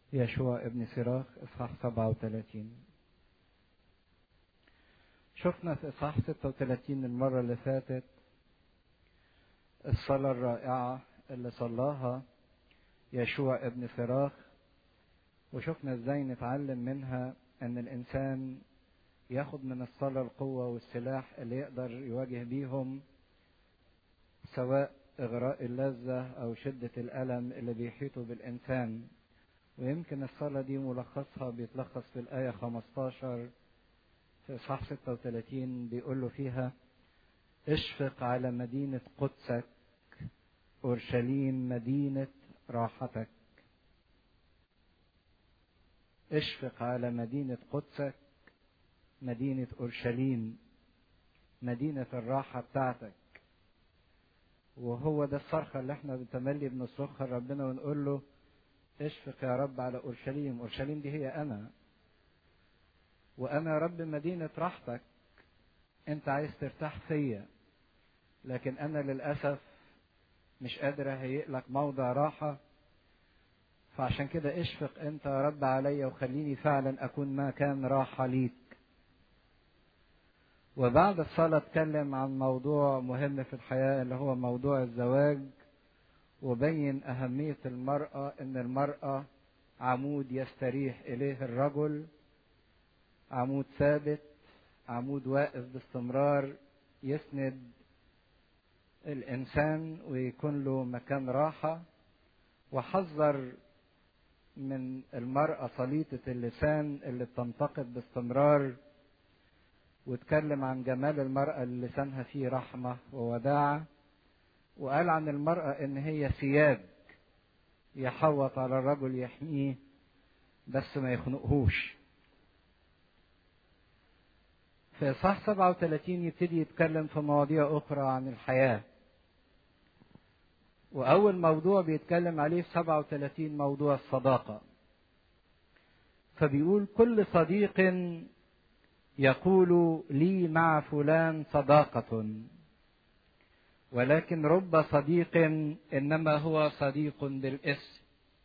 يشوع ابن سراخ إصحاح 37 شفنا في إصحاح 36 المرة اللي فاتت الصلاة الرائعة اللي صلاها يشوع ابن سراخ وشفنا ازاي نتعلم منها ان الانسان ياخد من الصلاة القوة والسلاح اللي يقدر يواجه بيهم سواء اغراء اللذة او شدة الالم اللي بيحيطوا بالانسان ويمكن الصلاة دي ملخصها بيتلخص في الآية 15 في إصحاح 36 بيقول له فيها اشفق على مدينة قدسك أورشليم مدينة راحتك اشفق على مدينة قدسك مدينة أورشليم مدينة الراحة بتاعتك وهو ده الصرخة اللي احنا بنتملي بنصرخها لربنا ونقول له اشفق يا رب على أورشليم أورشليم دي هي أنا وأنا يا رب مدينة راحتك أنت عايز ترتاح فيا لكن أنا للأسف مش قادر أهيئ لك موضع راحة فعشان كده اشفق أنت يا رب عليا وخليني فعلا أكون مكان راحة ليك وبعد الصلاة اتكلم عن موضوع مهم في الحياة اللي هو موضوع الزواج وبين أهمية المرأة إن المرأة عمود يستريح إليه الرجل عمود ثابت عمود واقف باستمرار يسند الإنسان ويكون له مكان راحة وحذر من المرأة صليطة اللسان اللي بتنتقد باستمرار واتكلم عن جمال المرأة اللي لسانها فيه رحمة ووداعة وقال عن المرأة إن هي سياج يحوط على الرجل يحميه بس ما يخنقهوش في إصحاح 37 يبتدي يتكلم في مواضيع أخرى عن الحياة وأول موضوع بيتكلم عليه في 37 موضوع الصداقة فبيقول كل صديق يقول لي مع فلان صداقة ولكن رب صديق انما هو صديق بالاسم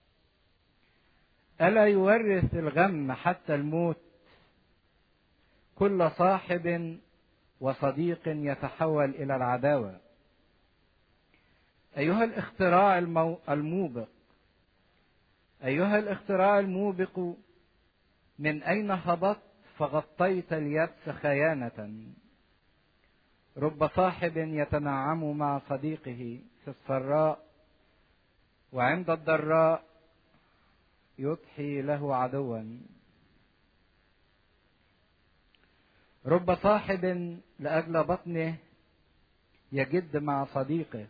الا يورث الغم حتى الموت كل صاحب وصديق يتحول الى العداوه ايها الاختراع المو... الموبق ايها الاختراع الموبق من اين هبطت فغطيت اليبس خيانه رب صاحب يتنعم مع صديقه في السراء وعند الضراء يضحي له عدوا رب صاحب لاجل بطنه يجد مع صديقه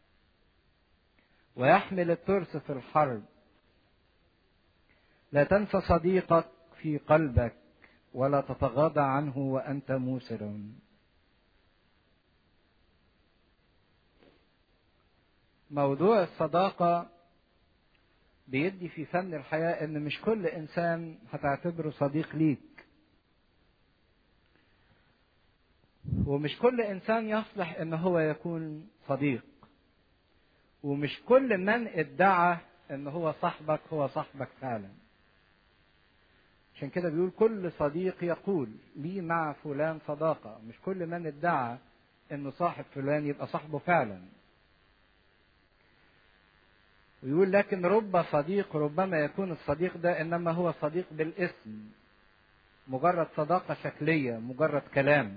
ويحمل الترس في الحرب لا تنسى صديقك في قلبك ولا تتغاضى عنه وانت موسر موضوع الصداقة بيدي في فن الحياة إن مش كل إنسان هتعتبره صديق ليك. ومش كل إنسان يصلح إن هو يكون صديق. ومش كل من ادعى إن هو صاحبك هو صاحبك فعلا. عشان كده بيقول كل صديق يقول لي مع فلان صداقة، مش كل من ادعى إنه صاحب فلان يبقى صاحبه فعلا. ويقول لكن رب صديق ربما يكون الصديق ده انما هو صديق بالاسم مجرد صداقه شكليه مجرد كلام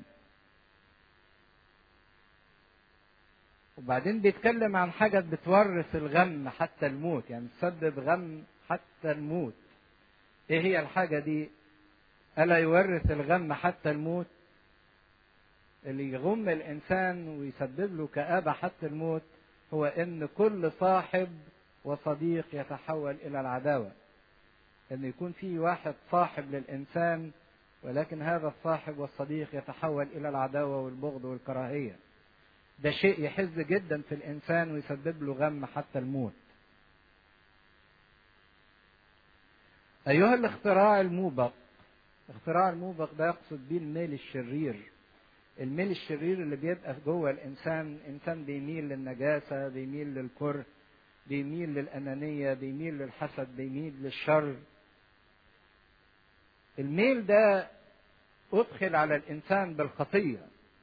وبعدين بيتكلم عن حاجه بتورث الغم حتى الموت يعني تسبب غم حتى الموت ايه هي الحاجه دي الا يورث الغم حتى الموت اللي يغم الانسان ويسبب له كابه حتى الموت هو ان كل صاحب وصديق يتحول الى العداوه ان يكون في واحد صاحب للانسان ولكن هذا الصاحب والصديق يتحول الى العداوه والبغض والكراهيه ده شيء يحز جدا في الانسان ويسبب له غم حتى الموت ايها الاختراع الموبق الاختراع الموبق ده يقصد بيه الميل الشرير الميل الشرير اللي بيبقى جوه الانسان انسان بيميل للنجاسه بيميل للكره بيميل للأنانية بيميل للحسد بيميل للشر الميل ده أدخل على الإنسان بالخطية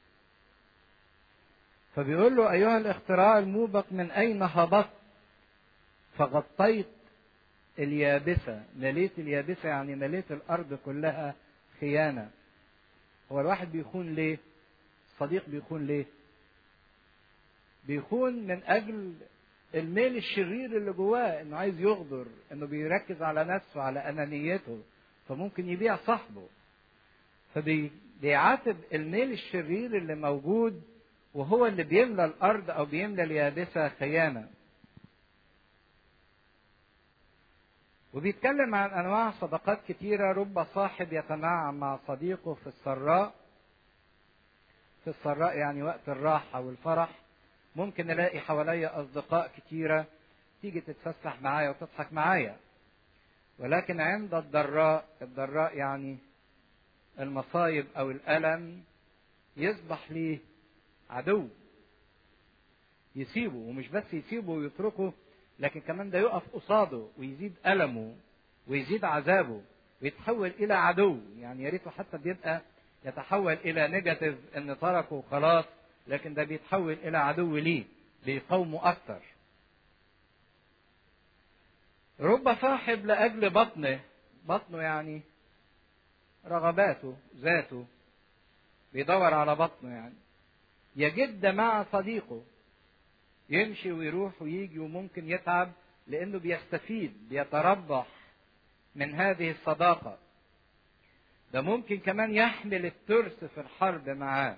فبيقول له أيها الاختراع الموبق من أين هبطت فغطيت اليابسة مليت اليابسة يعني مليت الأرض كلها خيانة هو الواحد بيخون ليه الصديق بيخون ليه بيخون من أجل الميل الشرير اللي جواه انه عايز يغدر انه بيركز على نفسه على انانيته فممكن يبيع صاحبه فبيعاتب الميل الشرير اللي موجود وهو اللي بيملى الارض او بيملى اليابسه خيانه وبيتكلم عن انواع صداقات كتيره رب صاحب يتنعم مع صديقه في السراء في السراء يعني وقت الراحه والفرح ممكن الاقي حواليا اصدقاء كتيره تيجي تتفسح معايا وتضحك معايا ولكن عند الضراء الضراء يعني المصايب او الالم يصبح ليه عدو يسيبه ومش بس يسيبه ويتركه لكن كمان ده يقف قصاده ويزيد ألمه ويزيد عذابه ويتحول إلى عدو يعني يا ريته حتى بيبقى يتحول إلى نيجاتيف إن تركه خلاص لكن ده بيتحول إلى عدو ليه بيقاومه أكتر رب صاحب لأجل بطنه بطنه يعني رغباته ذاته بيدور على بطنه يعني يجد مع صديقه يمشي ويروح ويجي وممكن يتعب لانه بيستفيد بيتربح من هذه الصداقه ده ممكن كمان يحمل الترس في الحرب معاه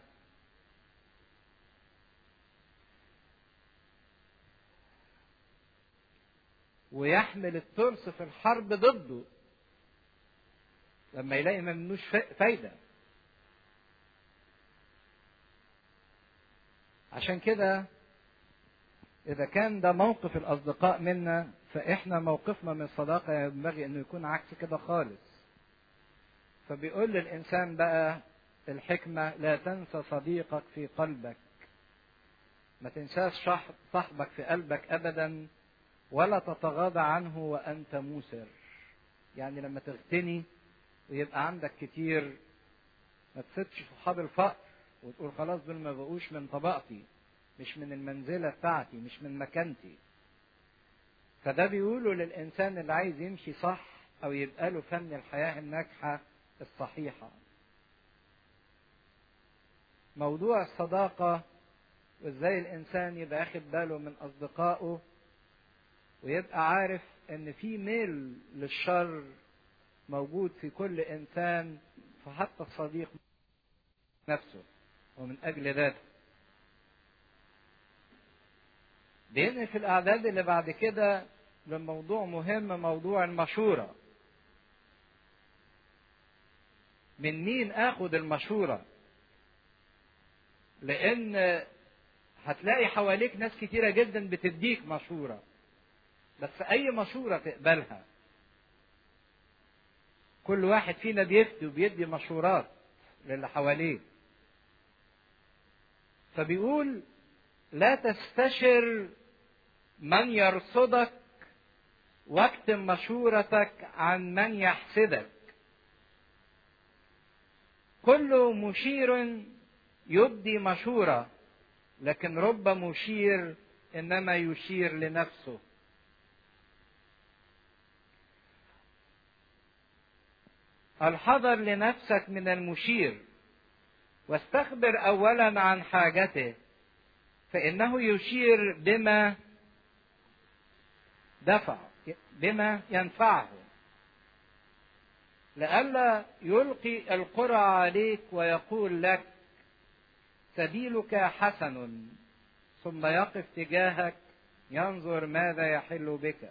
ويحمل الترس في الحرب ضده لما يلاقي ما منوش فايده عشان كده إذا كان ده موقف الأصدقاء منا فإحنا موقفنا من الصداقة ينبغي إنه يكون عكس كده خالص. فبيقول للإنسان بقى الحكمة لا تنسى صديقك في قلبك. ما تنساش صاحبك في قلبك أبدا ولا تتغاضى عنه وأنت موسر. يعني لما تغتني ويبقى عندك كتير ما تسيبش صحاب الفقر وتقول خلاص دول ما بقوش من طبقتي مش من المنزلة بتاعتي مش من مكانتي فده بيقوله للإنسان اللي عايز يمشي صح أو يبقى له فن الحياة الناجحة الصحيحة موضوع الصداقة وازاي الإنسان يبقى واخد باله من أصدقائه ويبقى عارف إن في ميل للشر موجود في كل إنسان فحتى الصديق نفسه ومن أجل ذاته لأن في الأعداد اللي بعد كده لموضوع مهم موضوع المشورة من مين آخد المشورة لأن هتلاقي حواليك ناس كتيرة جدا بتديك مشورة بس أي مشورة تقبلها كل واحد فينا بيفتي وبيدي مشورات للي حواليه فبيقول لا تستشر من يرصدك واكتم مشورتك عن من يحسدك كل مشير يبدي مشورة لكن رب مشير إنما يشير لنفسه الحذر لنفسك من المشير واستخبر اولا عن حاجته فانه يشير بما دفع بما ينفعه لئلا يلقي القرى عليك ويقول لك سبيلك حسن ثم يقف تجاهك ينظر ماذا يحل بك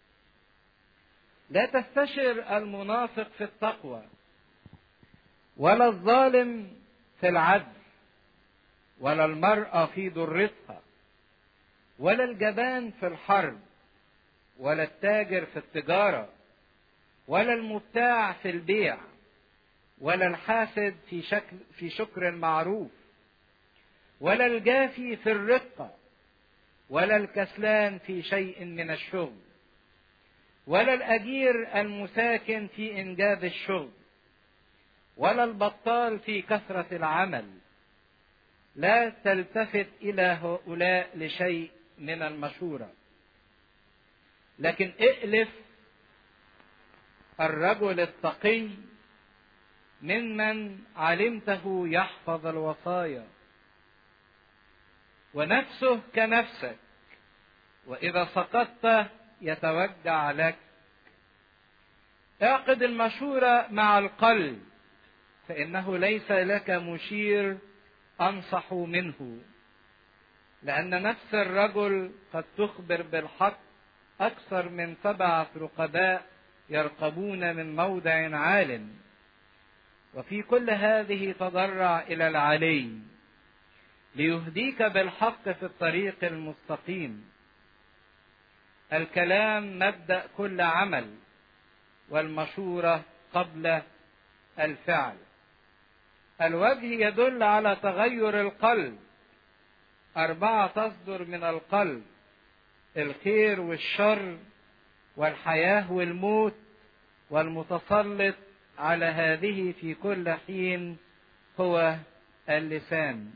لا تستشر المنافق في التقوى ولا الظالم في العدل ولا المرأة في ضرتها ولا الجبان في الحرب ولا التاجر في التجارة ولا المبتاع في البيع ولا الحاسد في شكل في شكر المعروف ولا الجافي في الرقة ولا الكسلان في شيء من الشغل ولا الاجير المساكن في انجاز الشغل ولا البطال في كثره العمل لا تلتفت الى هؤلاء لشيء من المشوره لكن ائلف الرجل التقي ممن علمته يحفظ الوصايا ونفسه كنفسك واذا سقطت يتوجع لك اعقد المشوره مع القلب فانه ليس لك مشير انصح منه لان نفس الرجل قد تخبر بالحق اكثر من سبعه رقباء يرقبون من موضع عال وفي كل هذه تضرع الى العلي ليهديك بالحق في الطريق المستقيم الكلام مبدا كل عمل والمشوره قبل الفعل الوجه يدل على تغير القلب اربعه تصدر من القلب الخير والشر والحياه والموت والمتسلط على هذه في كل حين هو اللسان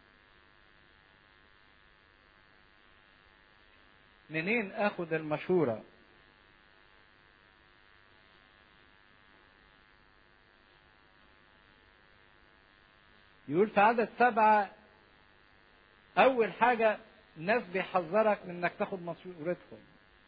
منين اخد المشوره يقول في عدد سبعة أول حاجة الناس بيحذرك من إنك تاخد مشورتهم.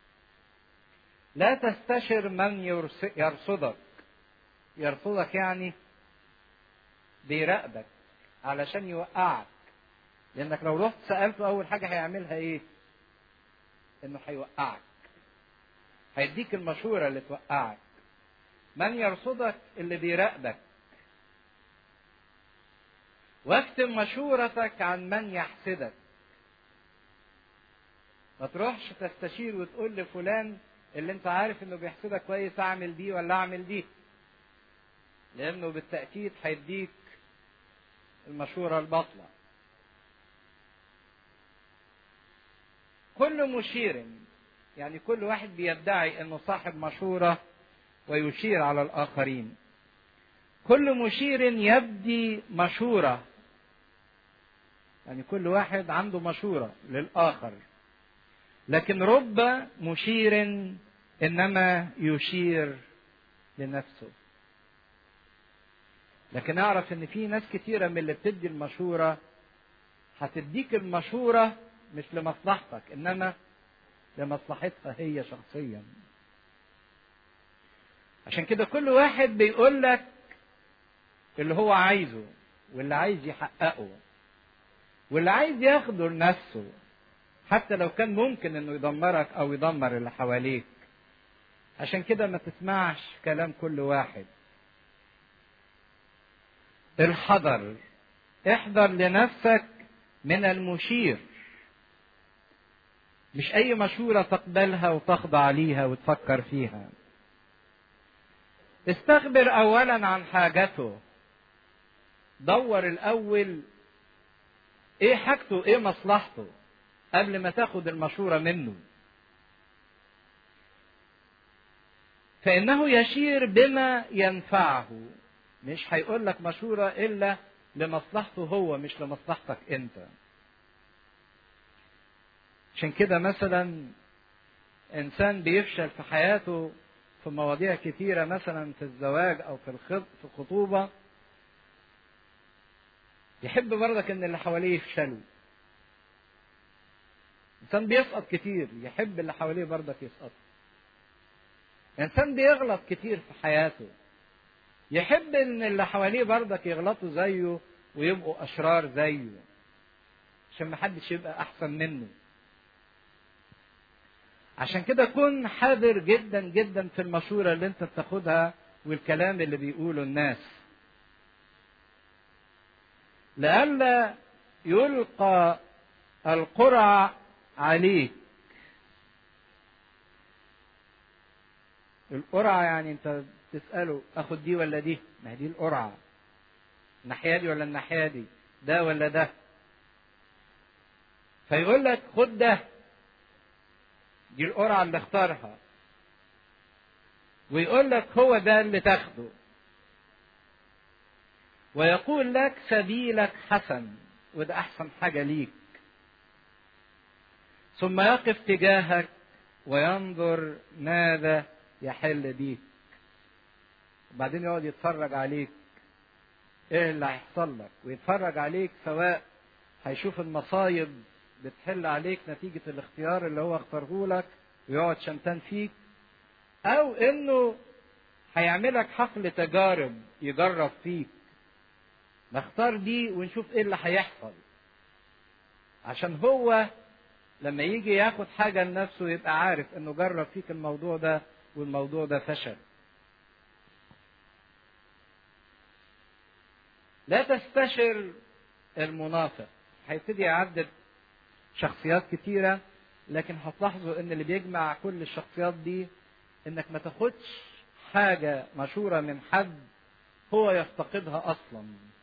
لا تستشر من يرصدك. يرصدك يعني بيراقبك علشان يوقعك. لأنك لو رحت سألته أول حاجة هيعملها إيه؟ إنه هيوقعك. هيديك المشورة اللي توقعك. من يرصدك اللي بيراقبك. واكتب مشورتك عن من يحسدك ما تروحش تستشير وتقول لفلان اللي انت عارف انه بيحسدك كويس اعمل دي ولا اعمل دي لانه بالتاكيد هيديك المشوره الباطله كل مشير يعني كل واحد بيدعي انه صاحب مشوره ويشير على الاخرين كل مشير يبدي مشورة يعني كل واحد عنده مشورة للآخر لكن رب مشير إنما يشير لنفسه لكن أعرف إن في ناس كتيرة من اللي بتدي المشورة هتديك المشورة مش لمصلحتك إنما لمصلحتها هي شخصيا عشان كده كل واحد بيقول لك اللي هو عايزه واللي عايز يحققه واللي عايز ياخده لنفسه حتى لو كان ممكن انه يدمرك او يدمر اللي حواليك عشان كده ما تسمعش كلام كل واحد الحذر احذر لنفسك من المشير مش اي مشورة تقبلها وتخضع ليها وتفكر فيها استخبر اولا عن حاجته دور الاول ايه حاجته ايه مصلحته قبل ما تاخد المشورة منه فإنه يشير بما ينفعه مش هيقول لك مشورة إلا لمصلحته هو مش لمصلحتك أنت عشان كده مثلا إنسان بيفشل في حياته في مواضيع كتيرة مثلا في الزواج أو في الخط في الخطوبة يحب برضك إن اللي حواليه يفشلوا إنسان بيسقط كتير يحب اللي حواليه برضك يسقطوا إنسان بيغلط كتير في حياته يحب إن اللي حواليه برضك يغلطوا زيه ويبقوا أشرار زيه عشان محدش يبقى أحسن منه عشان كده كن حذر جدا جدا في المشورة اللي انت بتاخدها والكلام اللي بيقوله الناس لئلا يلقى القرع عليك القرعة يعني انت تسأله اخد دي ولا دي ما هي دي القرعة الناحية دي ولا الناحية دي ده ولا ده فيقول لك خد ده دي القرعة اللي اختارها ويقول لك هو ده اللي تاخده ويقول لك سبيلك حسن وده احسن حاجة ليك ثم يقف تجاهك وينظر ماذا يحل بيك وبعدين يقعد يتفرج عليك ايه اللي هيحصل لك ويتفرج عليك سواء هيشوف المصايب بتحل عليك نتيجة الاختيار اللي هو اختاره لك ويقعد شمتان فيك او انه هيعملك حقل تجارب يجرب فيك نختار دي ونشوف ايه اللي هيحصل عشان هو لما يجي ياخد حاجة لنفسه يبقى عارف انه جرب فيك الموضوع ده والموضوع ده فشل لا تستشر المنافق هيبتدي يعدد شخصيات كتيرة لكن هتلاحظوا ان اللي بيجمع كل الشخصيات دي انك ما تاخدش حاجة مشورة من حد هو يفتقدها اصلا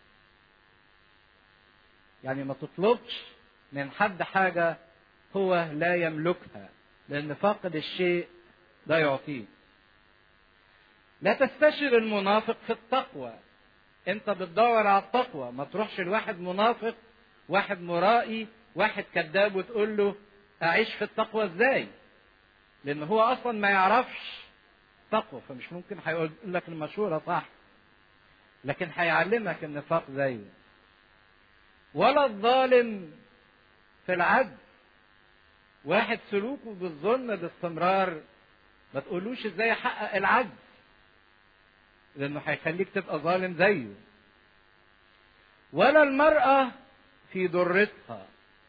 يعني ما تطلبش من حد حاجة هو لا يملكها لأن فاقد الشيء لا يعطيه لا تستشر المنافق في التقوى انت بتدور على التقوى ما تروحش لواحد منافق واحد مرائي واحد كذاب وتقول له اعيش في التقوى ازاي لان هو اصلا ما يعرفش تقوى فمش ممكن هيقول لك المشورة صح لكن هيعلمك النفاق زيه ولا الظالم في العدل واحد سلوكه بالظلم باستمرار ما تقولوش ازاي يحقق العدل لانه هيخليك تبقى ظالم زيه ولا المرأة في ضرتها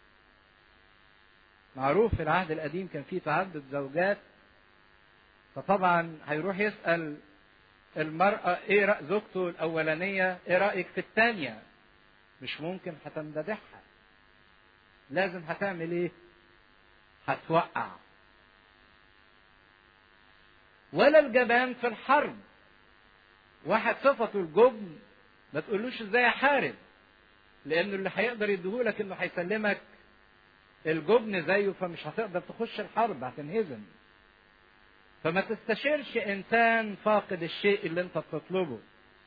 معروف في العهد القديم كان في تعدد زوجات فطبعا هيروح يسأل المرأة ايه رأي زوجته الأولانية ايه رأيك في الثانية مش ممكن هتمتدحها لازم هتعمل ايه هتوقع ولا الجبان في الحرب واحد صفته الجبن ما تقولوش ازاي احارب لانه اللي هيقدر يديهولك انه هيسلمك الجبن زيه فمش هتقدر تخش الحرب هتنهزم فما تستشيرش انسان فاقد الشيء اللي انت بتطلبه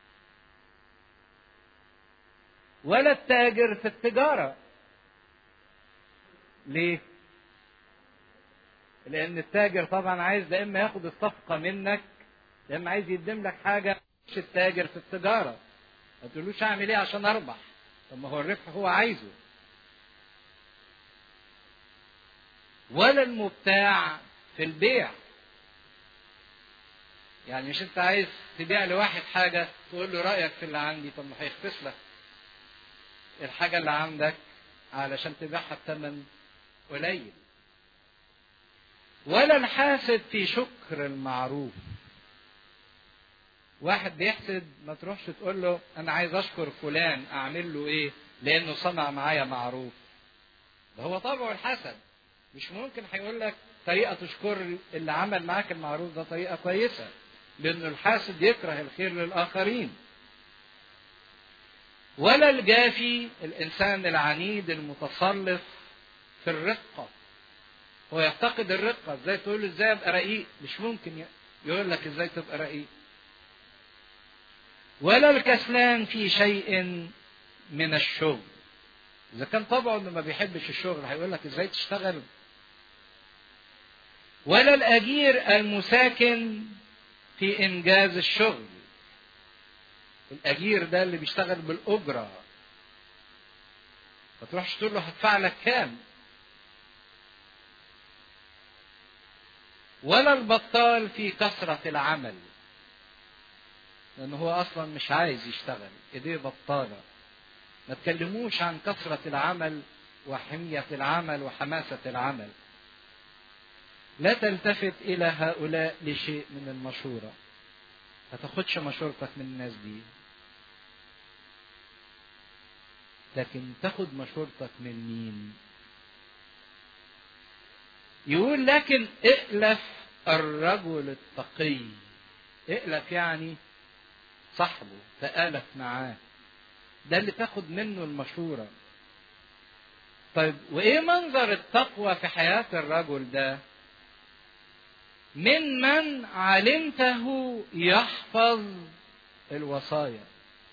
ولا التاجر في التجاره ليه لان التاجر طبعا عايز يا اما ياخد الصفقه منك يا اما عايز يقدم لك حاجه مش التاجر في التجاره ما تقولوش اعمل ايه عشان اربح طب ما هو الربح هو عايزه ولا المبتاع في البيع يعني مش انت عايز تبيع لواحد حاجة تقول له رأيك في اللي عندي طب ما هيختص لك الحاجة اللي عندك علشان تبيعها بثمن قليل ولا الحاسد في شكر المعروف واحد بيحسد ما تروحش تقول له انا عايز اشكر فلان اعمل له ايه لانه صنع معايا معروف ده هو طبعه الحسد مش ممكن هيقول لك طريقه تشكر اللي عمل معاك المعروف ده طريقه كويسه لان الحاسد يكره الخير للاخرين ولا الجافي الانسان العنيد المتسلط في الرقه هو يفتقد الرقه ازاي تقول له ازاي ابقى رقيق مش ممكن يقول لك ازاي تبقى رقيق ولا الكسلان في شيء من الشغل اذا كان طبعه انه ما بيحبش الشغل هيقول لك ازاي تشتغل ولا الاجير المساكن في انجاز الشغل الاجير ده اللي بيشتغل بالاجره ما تروحش تقول له هدفع لك كام ولا البطال في كثره العمل لأنه هو أصلا مش عايز يشتغل إيديه بطالة ما تكلموش عن كثرة العمل وحمية العمل وحماسة العمل لا تلتفت إلى هؤلاء لشيء من المشورة ما تاخدش مشورتك من الناس دي لكن تاخد مشورتك من مين يقول لكن ائلف الرجل التقي ائلف يعني صاحبه تآلف معاه ده اللي تاخد منه المشورة طيب وإيه منظر التقوى في حياة الرجل ده من من علمته يحفظ الوصايا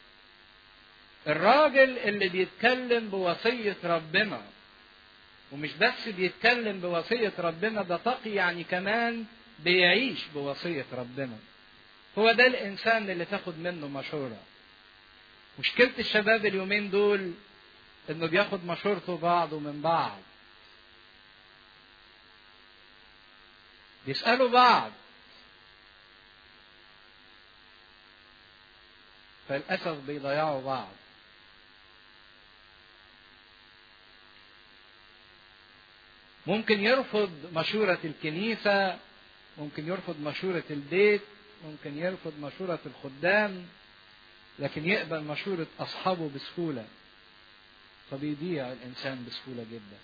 الراجل اللي بيتكلم بوصية ربنا ومش بس بيتكلم بوصية ربنا ده تقي يعني كمان بيعيش بوصية ربنا هو ده الإنسان اللي تاخد منه مشورة مشكلة الشباب اليومين دول إنه بياخد مشورته بعضه من بعض بيسألوا بعض فللأسف بيضيعوا بعض ممكن يرفض مشورة الكنيسة ممكن يرفض مشورة البيت ممكن يرفض مشورة الخدام لكن يقبل مشورة أصحابه بسهولة فبيضيع الإنسان بسهولة جدا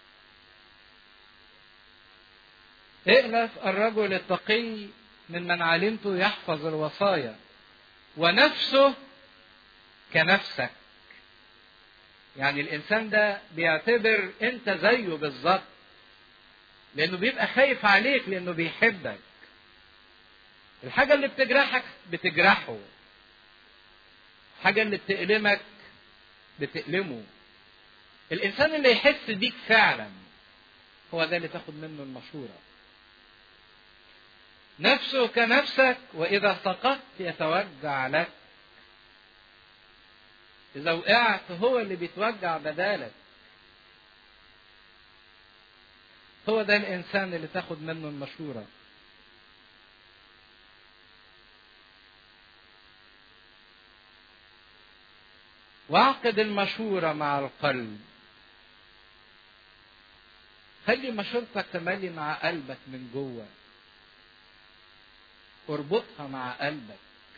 ائلف الرجل التقي ممن علمته يحفظ الوصايا ونفسه كنفسك يعني الانسان ده بيعتبر انت زيه بالظبط لانه بيبقى خايف عليك لانه بيحبك الحاجه اللي بتجرحك بتجرحه الحاجه اللي بتألمك بتألمه الانسان اللي يحس بيك فعلا هو ده اللي تاخد منه المشوره نفسه كنفسك واذا سقطت يتوجع لك اذا وقعت هو اللي بيتوجع بدالك هو ده الانسان اللي تاخد منه المشوره واعقد المشوره مع القلب خلي مشورتك تملي مع قلبك من جوه اربطها مع قلبك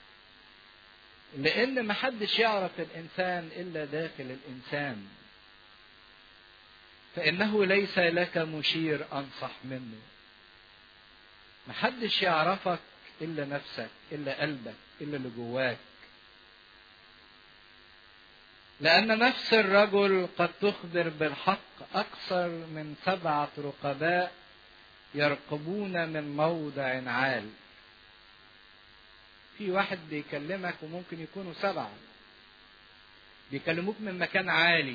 لان محدش يعرف الانسان الا داخل الانسان فانه ليس لك مشير انصح منه محدش يعرفك الا نفسك الا قلبك الا اللي جواك لان نفس الرجل قد تخبر بالحق اكثر من سبعه رقباء يرقبون من موضع عال في واحد بيكلمك وممكن يكونوا سبعة بيكلموك من مكان عالي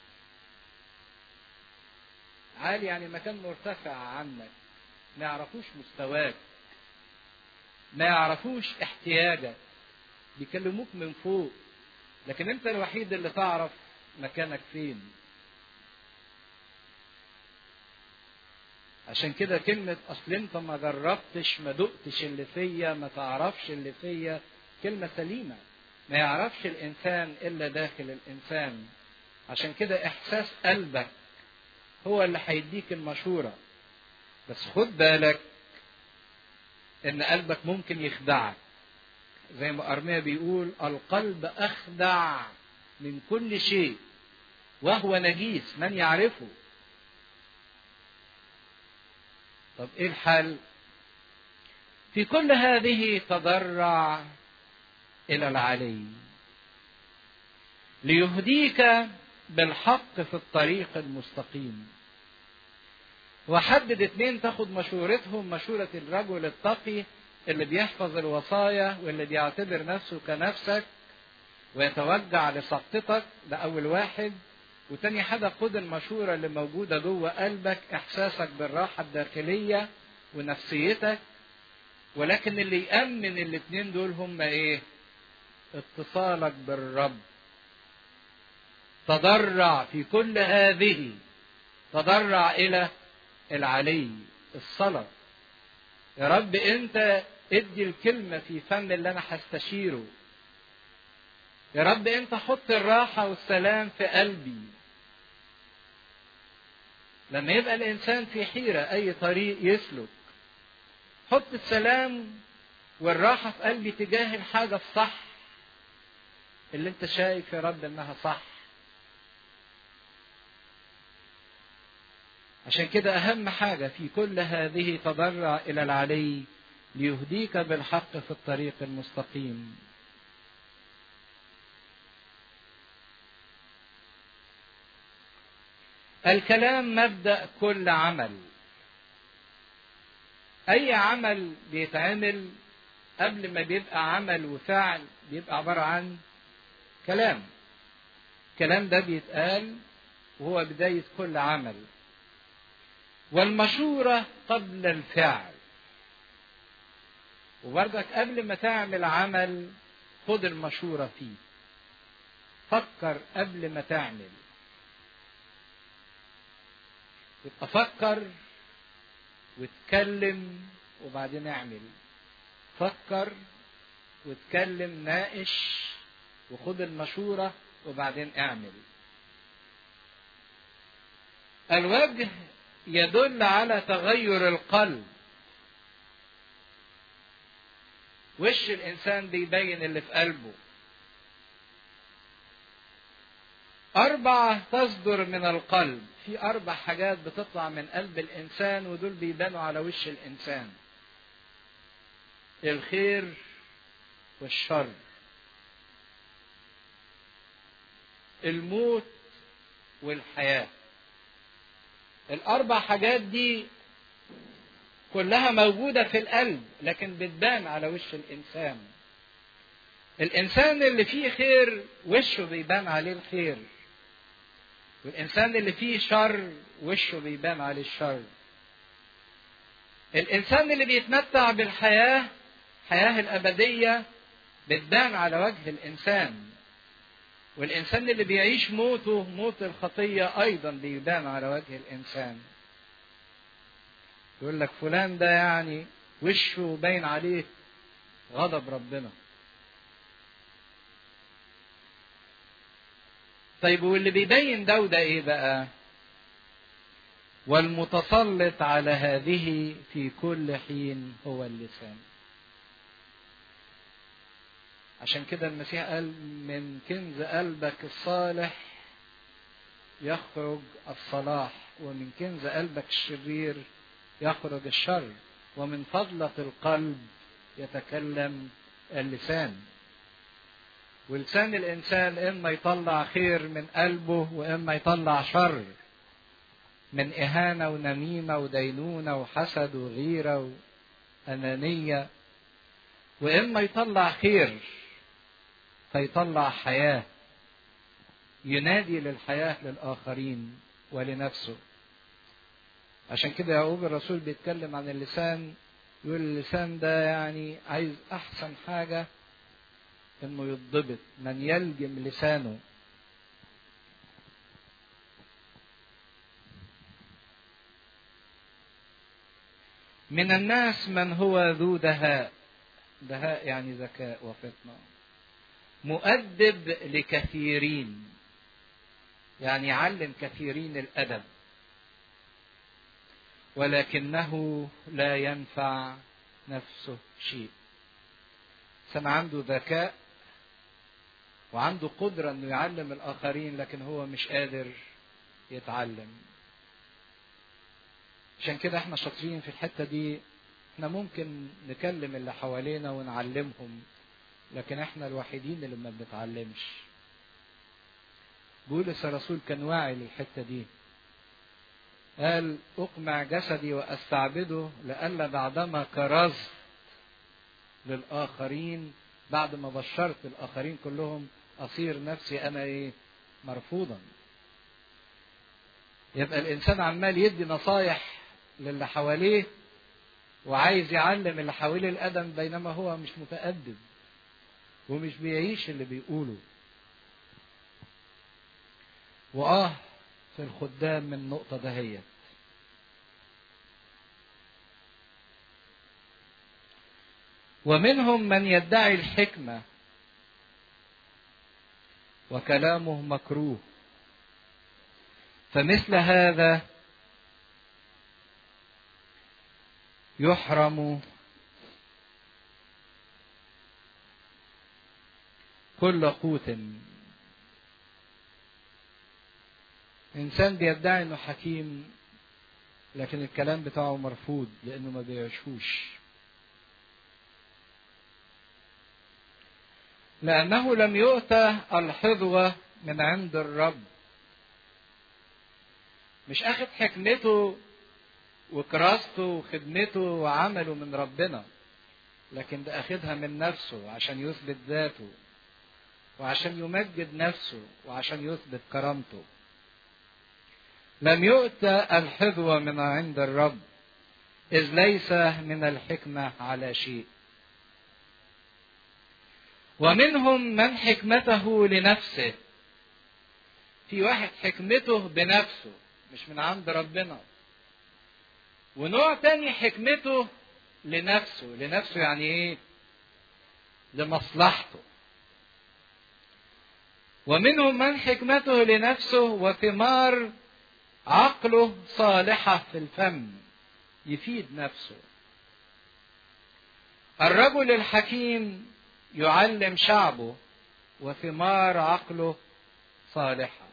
عالي يعني مكان مرتفع عنك ما يعرفوش مستواك ما يعرفوش احتياجك بيكلموك من فوق لكن انت الوحيد اللي تعرف مكانك فين عشان كده كلمة أصل أنت ما جربتش ما دقتش اللي فيا ما تعرفش اللي فيا كلمة سليمة ما يعرفش الإنسان إلا داخل الإنسان عشان كده إحساس قلبك هو اللي هيديك المشورة بس خد بالك إن قلبك ممكن يخدعك زي ما أرميا بيقول القلب أخدع من كل شيء وهو نجيس من يعرفه طب ايه الحل في كل هذه تضرع الى العلي ليهديك بالحق في الطريق المستقيم وحدد اتنين تاخد مشورتهم مشورة الرجل التقي اللي بيحفظ الوصايا واللي بيعتبر نفسه كنفسك ويتوجع لسقطتك ده أول واحد وتاني حاجة خد المشورة اللي موجودة جوه قلبك إحساسك بالراحة الداخلية ونفسيتك ولكن اللي يأمن الاتنين دول هم إيه؟ اتصالك بالرب تضرع في كل هذه تضرع إلى العلي الصلاة يا رب أنت ادي الكلمة في فم اللي أنا هستشيره يا رب أنت حط الراحة والسلام في قلبي لما يبقى الإنسان في حيرة أي طريق يسلك حط السلام والراحة في قلبي تجاه الحاجة الصح اللي أنت شايف يا رب إنها صح عشان كده أهم حاجة في كل هذه تضرع إلى العلي ليهديك بالحق في الطريق المستقيم الكلام مبدأ كل عمل اي عمل بيتعمل قبل ما بيبقى عمل وفعل بيبقى عبارة عن كلام الكلام ده بيتقال وهو بداية كل عمل والمشورة قبل الفعل وبرضك قبل ما تعمل عمل خد المشورة فيه فكر قبل ما تعمل يبقى فكر واتكلم وبعدين اعمل فكر واتكلم ناقش وخد المشورة وبعدين اعمل الوجه يدل على تغير القلب وش الانسان بيبين اللي في قلبه أربعة تصدر من القلب في أربع حاجات بتطلع من قلب الإنسان ودول بيبانوا على وش الإنسان الخير والشر الموت والحياة الأربع حاجات دي كلها موجودة في القلب لكن بتبان على وش الإنسان الإنسان اللي فيه خير وشه بيبان عليه الخير والإنسان اللي فيه شر وشه بيبان عليه الشر الإنسان اللي بيتمتع بالحياة الحياة الأبدية بتبان على وجه الإنسان والإنسان اللي بيعيش موته موت الخطية أيضا بيبان على وجه الإنسان يقول لك فلان ده يعني وشه باين عليه غضب ربنا طيب واللي بيبين ده وده ايه بقى والمتسلط على هذه في كل حين هو اللسان عشان كده المسيح قال من كنز قلبك الصالح يخرج الصلاح ومن كنز قلبك الشرير يخرج الشر ومن فضلة القلب يتكلم اللسان ولسان الإنسان إما يطلع خير من قلبه وإما يطلع شر من إهانة ونميمة ودينونة وحسد وغيرة وأنانية وإما يطلع خير فيطلع حياة ينادي للحياة للآخرين ولنفسه عشان كده يعقوب الرسول بيتكلم عن اللسان يقول اللسان ده يعني عايز أحسن حاجة إنه يتضبط من يلجم لسانه من الناس من هو ذو دهاء دهاء يعني ذكاء وفطنة مؤدب لكثيرين يعني يعلم كثيرين الأدب ولكنه لا ينفع نفسه شيء سمع عنده ذكاء وعنده قدرة انه يعلم الاخرين لكن هو مش قادر يتعلم عشان كده احنا شاطرين في الحتة دي احنا ممكن نكلم اللي حوالينا ونعلمهم لكن احنا الوحيدين اللي ما بنتعلمش بولس الرسول كان واعي للحتة دي قال أقمع جسدي وأستعبده لئلا بعدما كرزت للآخرين بعد ما بشرت الآخرين كلهم أصير نفسي أنا إيه مرفوضا يبقى الإنسان عمال يدي نصايح للي حواليه وعايز يعلم اللي حواليه الأدب بينما هو مش متأدب ومش بيعيش اللي بيقوله وآه في الخدام من النقطة دهيت ومنهم من يدعي الحكمة وكلامه مكروه فمثل هذا يحرم كل قوت انسان بيدعي انه حكيم لكن الكلام بتاعه مرفوض لانه ما بيعيشوش لانه لم يؤتى الحظوه من عند الرب مش اخد حكمته وكراسته وخدمته وعمله من ربنا لكن ده أخدها من نفسه عشان يثبت ذاته وعشان يمجد نفسه وعشان يثبت كرامته لم يؤت الحظوة من عند الرب إذ ليس من الحكمة على شيء ومنهم من حكمته لنفسه في واحد حكمته بنفسه مش من عند ربنا ونوع تاني حكمته لنفسه لنفسه يعني ايه لمصلحته ومنهم من حكمته لنفسه وثمار عقله صالحة في الفم يفيد نفسه الرجل الحكيم يعلم شعبه وثمار عقله صالحة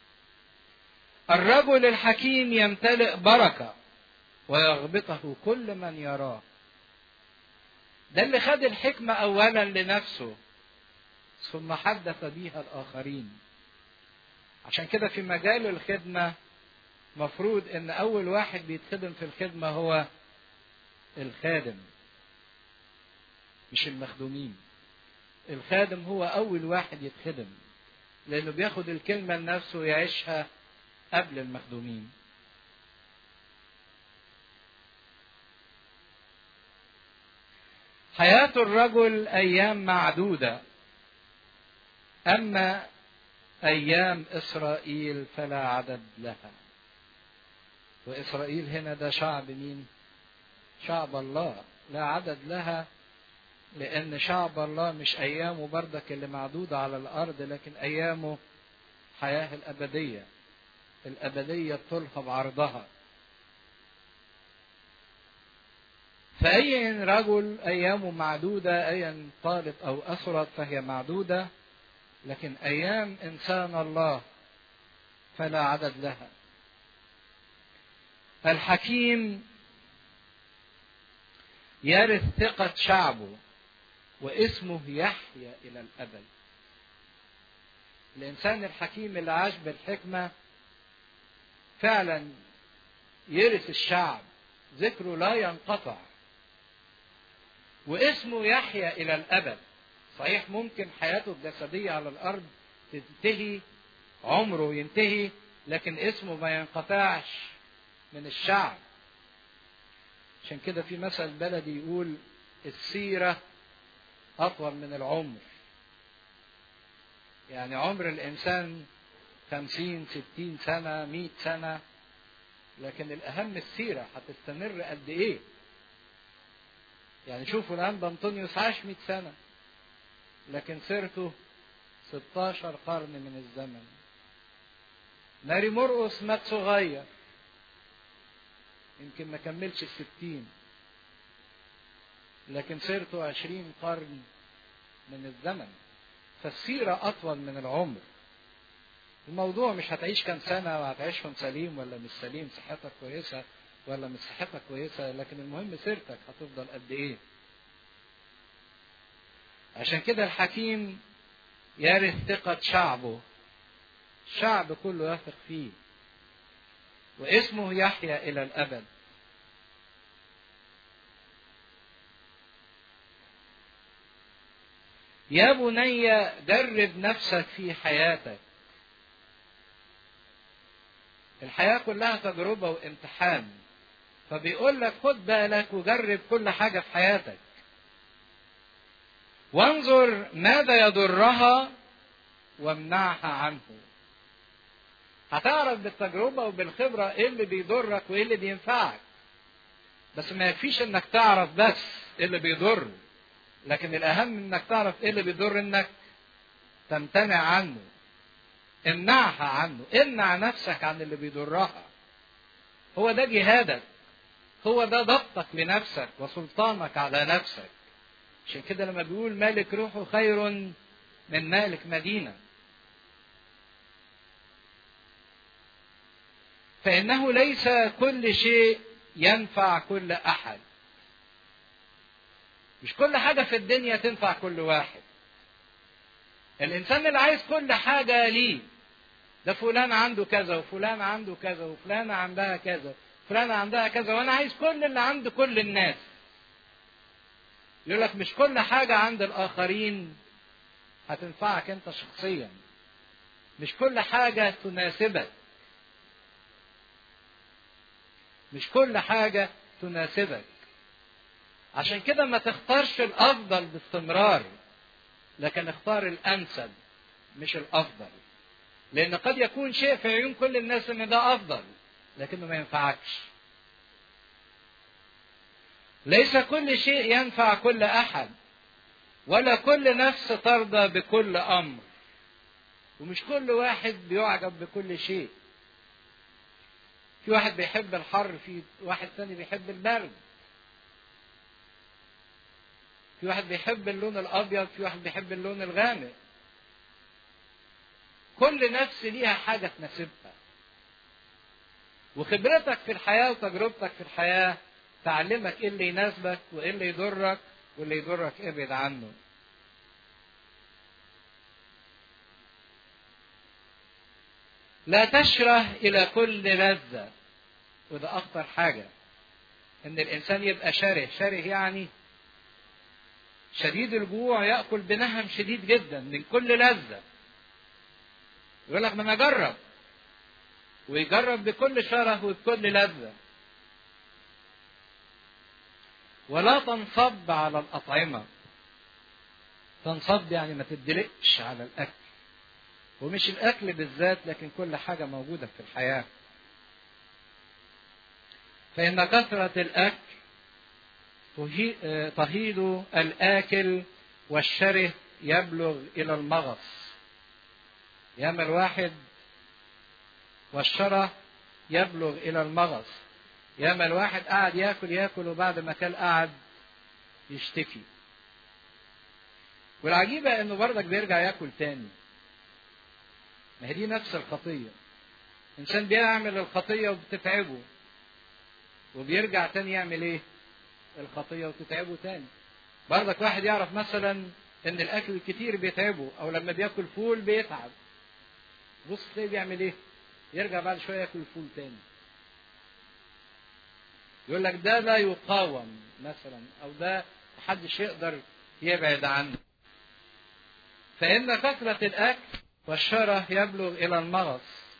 الرجل الحكيم يمتلئ بركة ويغبطه كل من يراه ده اللي خد الحكمة أولا لنفسه ثم حدث بها الآخرين عشان كده في مجال الخدمة مفروض ان اول واحد بيتخدم في الخدمة هو الخادم مش المخدومين الخادم هو اول واحد يتخدم لانه بياخد الكلمة لنفسه ويعيشها قبل المخدومين حياة الرجل أيام معدودة أما أيام إسرائيل فلا عدد لها وإسرائيل هنا ده شعب مين شعب الله لا عدد لها لأن شعب الله مش أيامه بردك اللي معدودة على الأرض لكن أيامه حياة الأبدية الأبدية طولها بعرضها فأي رجل أيامه معدودة أيا طالت أو أثرت فهي معدودة لكن أيام إنسان الله فلا عدد لها الحكيم يرث ثقة شعبه واسمه يحيا إلى الأبد الإنسان الحكيم اللي عاش بالحكمة فعلا يرث الشعب ذكره لا ينقطع واسمه يحيا إلى الأبد صحيح ممكن حياته الجسدية على الأرض تنتهي عمره ينتهي لكن اسمه ما ينقطعش من الشعب عشان كده في مثل بلدي يقول السيرة أطول من العمر يعني عمر الإنسان خمسين ستين سنة مئة سنة لكن الأهم السيرة هتستمر قد إيه يعني شوفوا الآن بنطونيوس عاش مئة سنة لكن سيرته 16 قرن من الزمن ماري مرقس مات صغير يمكن ما كملش الستين لكن سيرته عشرين قرن من الزمن فالسيرة أطول من العمر الموضوع مش هتعيش كام سنة وهتعيشهم سليم ولا مش سليم صحتك كويسة ولا مش صحتك كويسة لكن المهم سيرتك هتفضل قد إيه عشان كده الحكيم يرث ثقة شعبه الشعب كله يثق فيه واسمه يحيا إلى الأبد يا بني درب نفسك في حياتك الحياة كلها تجربة وامتحان فبيقول لك خد بالك وجرب كل حاجة في حياتك وانظر ماذا يضرها وامنعها عنه هتعرف بالتجربة وبالخبرة ايه اللي بيضرك وايه اللي بينفعك بس ما يكفيش انك تعرف بس ايه اللي بيضر لكن الاهم انك تعرف ايه اللي بيضر انك تمتنع عنه امنعها عنه امنع نفسك عن اللي بيضرها هو ده جهادك هو ده ضبطك لنفسك وسلطانك على نفسك عشان كده لما بيقول مالك روحه خير من مالك مدينه فإنه ليس كل شيء ينفع كل أحد. مش كل حاجة في الدنيا تنفع كل واحد. الإنسان اللي عايز كل حاجة ليه. ده فلان عنده كذا وفلان عنده كذا وفلانة عندها كذا فلانة عندها كذا وانا عايز كل اللي عند كل الناس يقول لك مش كل حاجة عند الآخرين هتنفعك أنت شخصيا مش كل حاجة تناسبك مش كل حاجة تناسبك عشان كده ما تختارش الأفضل باستمرار لكن اختار الأنسب مش الأفضل لأن قد يكون شيء في عيون كل الناس إن ده أفضل لكنه ما ينفعكش ليس كل شيء ينفع كل أحد ولا كل نفس ترضى بكل أمر ومش كل واحد بيعجب بكل شيء في واحد بيحب الحر في واحد تاني بيحب البرد في واحد بيحب اللون الابيض في واحد بيحب اللون الغامق كل نفس ليها حاجه تناسبها وخبرتك في الحياه وتجربتك في الحياه تعلمك ايه اللي يناسبك وايه اللي يضرك واللي يضرك ابعد عنه لا تشره الى كل لذه وده اخطر حاجه ان الانسان يبقى شره شره يعني شديد الجوع ياكل بنهم شديد جدا من كل لذه يقول لك ما انا اجرب ويجرب بكل شره وبكل لذه ولا تنصب على الاطعمه تنصب يعني ما تدلقش على الاكل ومش الاكل بالذات لكن كل حاجه موجوده في الحياه فان كثره الاكل تهيض الاكل والشره يبلغ الى المغص ياما الواحد والشره يبلغ الى المغص ياما الواحد قاعد ياكل ياكل وبعد ما كان قاعد يشتكي والعجيبه انه برضك بيرجع ياكل تاني ما هي دي نفس الخطيه انسان بيعمل الخطيه وبتتعبه وبيرجع تاني يعمل ايه الخطيه وتتعبه تاني برضك واحد يعرف مثلا ان الاكل الكتير بيتعبه او لما بياكل فول بيتعب بص تلاقيه بيعمل ايه يرجع بعد شويه ياكل فول تاني يقول لك ده لا يقاوم مثلا او ده محدش يقدر يبعد عنه فان كثره الاكل والشره يبلغ الى المغص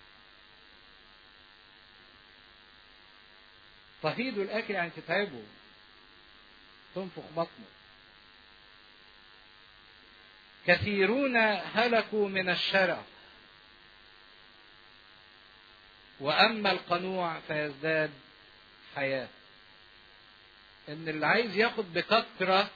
تهيض الاكل يعني تتعبه تنفخ بطنه كثيرون هلكوا من الشرع واما القنوع فيزداد حياه ان اللي عايز ياخد بكثره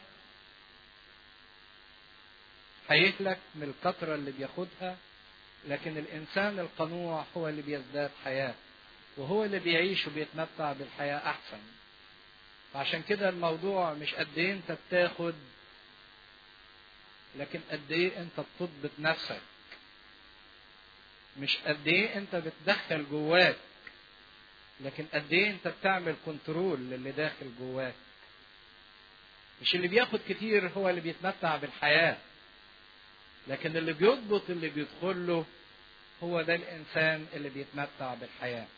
هيهلك من الكثره اللي بياخدها لكن الانسان القنوع هو اللي بيزداد حياه وهو اللي بيعيش وبيتمتع بالحياه احسن فعشان كده الموضوع مش قد ايه انت بتاخد لكن قد ايه انت بتضبط نفسك مش قد ايه انت بتدخل جواك لكن قد ايه انت بتعمل كنترول للي داخل جواك مش اللي بياخد كتير هو اللي بيتمتع بالحياة لكن اللي بيضبط اللي بيدخل له هو ده الإنسان اللي بيتمتع بالحياة